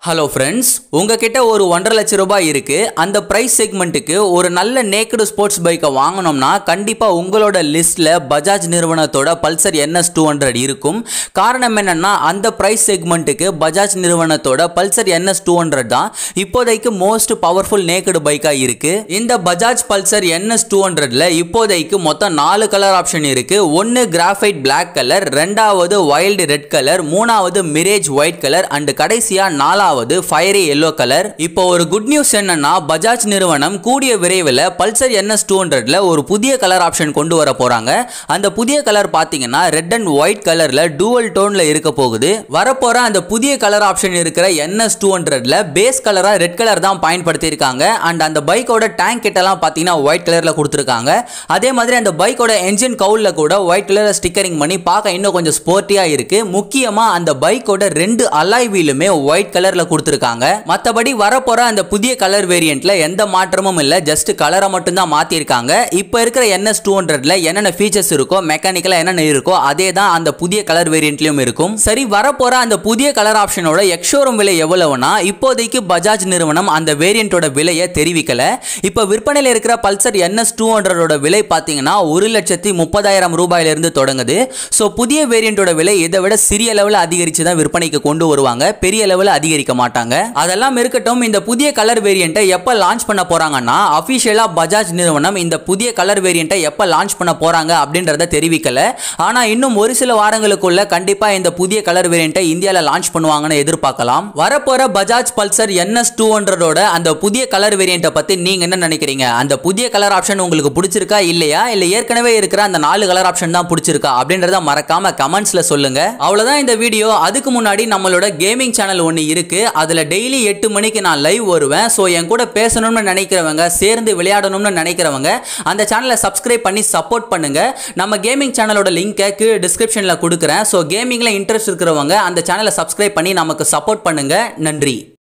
hello friends உங்ககிட்ட ஒரு ஒன்றரை லட்ச ரூபாய் இருக்கு அந்த பிரைஸ் செக்மெண்ட்டுக்கு ஒரு நல்ல நேக்கடு ஸ்போர்ட்ஸ் பைக்கை வாங்கணும்னா கண்டிப்பாக உங்களோட லிஸ்ட்டில் பஜாஜ் நிறுவனத்தோட பல்சர் என்எஸ் டூ ஹண்ட்ரட் இருக்கும் காரணம் என்னன்னா அந்த பிரைஸ் செக்மெண்ட்டுக்கு பஜாஜ் நிறுவனத்தோட பல்சர் என்எஸ் டூ ஹண்ட்ரட் தான் இப்போதைக்கு மோஸ்ட் பவர்ஃபுல் நேக்கடு பைக்காக இருக்கு இந்த பஜாஜ் பல்சர் என்எஸ் டூ ஹண்ட்ரட்ல இப்போதைக்கு மொத்தம் நாலு கலர் ஆப்ஷன் இருக்கு ஒன்று கிராஃபைட் பிளாக் கலர் ரெண்டாவது வைல்டு ரெட் கலர் மூணாவது மிரேஜ் ஒயிட் கலர் அண்ட் கடைசியா நாலாவது ஃபயரி எல்லோ கலர் இப்போ ஒரு குட் நியூஸ் என்னன்னா பஜாஜ் நிறுவனம் கூடிய விரைவில் பல்சர் என்எஸ் டூ ஹண்ட்ரட்ல ஒரு புதிய கலர் ஆப்ஷன் கொண்டு வர போறாங்க அந்த புதிய கலர் பார்த்தீங்கன்னா ரெட் அண்ட் ஒயிட் கலர்ல டூவல் டோன்ல இருக்க போகுது வரப்போற அந்த புதிய கலர் ஆப்ஷன் இருக்கிற என்எஸ் டூ ஹண்ட்ரட்ல பேஸ் கலரா ரெட் கலர் தான் பயன்படுத்தியிருக்காங்க அண்ட் அந்த பைக்கோட டேங்க் கிட்டலாம் பார்த்தீங்கன்னா ஒயிட் கலர்ல கொடுத்துருக்காங்க அதே மாதிரி அந்த பைக்கோட என்ஜின் கவுல்ல கூட ஒயிட் கலர் ஸ்டிக்கரிங் பண்ணி பார்க்க இன்னும் கொஞ்சம் ஸ்போர்ட்டியா இருக்கு முக்கியமா அந்த பைக்கோட ரெண்டு அலாய் வீலுமே ஒயிட் கலர்ல கொடுத்துருக்காங்க மற்றபடி வரப்போற அந்த புதிய கலர் வேரியண்ட்ல எந்த மாற்றமும் இல்லை ஜஸ்ட் கலரை மட்டும் தான் மாத்திருக்காங்க இப்போ இருக்கிற என்எஸ் டூ ஹண்ட்ரட்ல என்னென்ன ஃபீச்சர்ஸ் இருக்கோ மெக்கானிக்கலா என்னென்ன இருக்கோ அதே தான் அந்த புதிய கலர் வேரியண்ட்லயும் இருக்கும் சரி வரப்போற அந்த புதிய கலர் ஆப்ஷனோட எக்ஷோரூம் விலை எவ்வளவுனா இப்போதைக்கு பஜாஜ் நிறுவனம் அந்த வேரியண்டோட விலையை தெரிவிக்கல இப்போ விற்பனையில் இருக்கிற பல்சர் என்எஸ் டூ ஹண்ட்ரடோட விலை பார்த்தீங்கன்னா ஒரு லட்சத்தி முப்பதாயிரம் ரூபாயிலிருந்து தொடங்குது ஸோ புதிய வேரியண்டோட விலை இதை விட சிறிய லெவலில் அதிகரித்து தான் விற்பனைக்கு கொண்டு வருவாங்க பெரிய லெவலில் அதிகரிக்க மாட்டாங்க அதெல்லாம் இருக்கட்டும் இந்த புதிய கலர் வேரியண்ட்டை எப்போ லான்ச் பண்ண போறாங்கன்னா அஃபிஷியலாக பஜாஜ் நிறுவனம் இந்த புதிய கலர் வேரியண்ட்டை எப்போ லான்ச் பண்ண போறாங்க அப்படின்றத தெரிவிக்கல ஆனால் இன்னும் ஒரு சில வாரங்களுக்குள்ள கண்டிப்பாக இந்த புதிய கலர் வேரியண்ட்டை இந்தியாவில் லான்ச் பண்ணுவாங்கன்னு எதிர்பார்க்கலாம் வரப்போற பஜாஜ் பல்சர் என்எஸ் டூ ஹண்ட்ரடோட அந்த புதிய கலர் வேரியண்ட்டை பற்றி நீங்கள் என்ன நினைக்கிறீங்க அந்த புதிய கலர் ஆப்ஷன் உங்களுக்கு பிடிச்சிருக்கா இல்லையா இல்லை ஏற்கனவே இருக்கிற அந்த நாலு கலர் ஆப்ஷன் தான் பிடிச்சிருக்கா அப்படின்றத மறக்காம கமெண்ட்ஸ்ல சொல்லுங்க அவ்வளவுதான் இந்த வீடியோ அதுக்கு முன்னாடி நம்மளோட கேமிங் சேனல் ஒன்று இருக்கு அதுல டெய்லி எட்டு மணிக்கு நான் லைவ் வருவேன் ஸோ என் கூட பேசணும்னு நினைக்கிறவங்க சேர்ந்து விளையாடணும்னு நினைக்கிறவங்க அந்த சேனலை சப்ஸ்கிரைப் பண்ணி சப்போர்ட் பண்ணுங்க நம்ம கேமிங் சேனலோட லிங்கை கீழே டிஸ்கிரிப்ஷனில் கொடுக்குறேன் ஸோ கேமிங்கில் இன்ட்ரெஸ்ட் இருக்கிறவங்க அந்த சேனலை சப்ஸ்கிரைப் பண்ணி நமக்கு சப்போர்ட் பண்ணுங்க நன்றி